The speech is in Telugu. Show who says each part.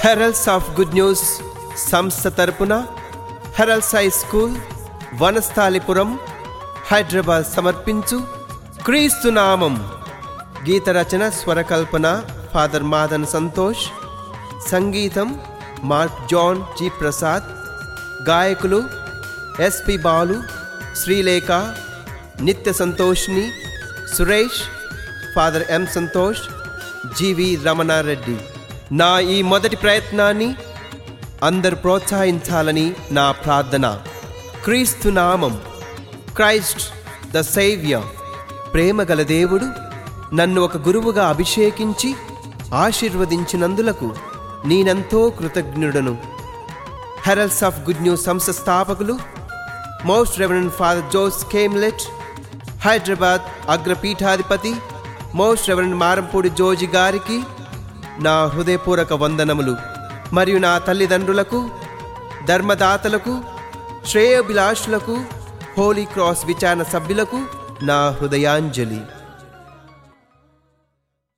Speaker 1: హెరల్స్ ఆఫ్ గుడ్ న్యూస్ సంస్థ తరపున Heralds high school Vanasthalipuram Hyderabad సమర్పించు క్రీస్తు నామం గీత రచన స్వరకల్పన ఫాదర్ మాదన్ సంతోష్ సంగీతం మార్క్ జాన్ జి ప్రసాద్ గాయకులు ఎస్పి బాలు శ్రీలేఖ నిత్య సంతోష్ని Suresh father M Santosh GV Ramana Reddy నా ఈ మొదటి ప్రయత్నాన్ని అందరు ప్రోత్సహించాలని నా ప్రార్థన క్రీస్తు నామం క్రైస్ట్ ద సేవ్యర్ ప్రేమగల దేవుడు నన్ను ఒక గురువుగా అభిషేకించి ఆశీర్వదించినందులకు నేనెంతో కృతజ్ఞుడను హెరల్స్ ఆఫ్ గుడ్ న్యూస్ సంస్థ స్థాపకులు మోస్ట్ రెవరెండ్ ఫాదర్ జోస్ కేమ్లెట్ హైదరాబాద్ అగ్రపీఠాధిపతి మోస్ట్ రెవరెండ్ మారంపూడి జోజి గారికి నా హృదయపూర్వక వందనములు మరియు నా తల్లిదండ్రులకు ధర్మదాతలకు శ్రేయోభిలాషులకు హోలీ క్రాస్ విచారణ సభ్యులకు నా హృదయాంజలి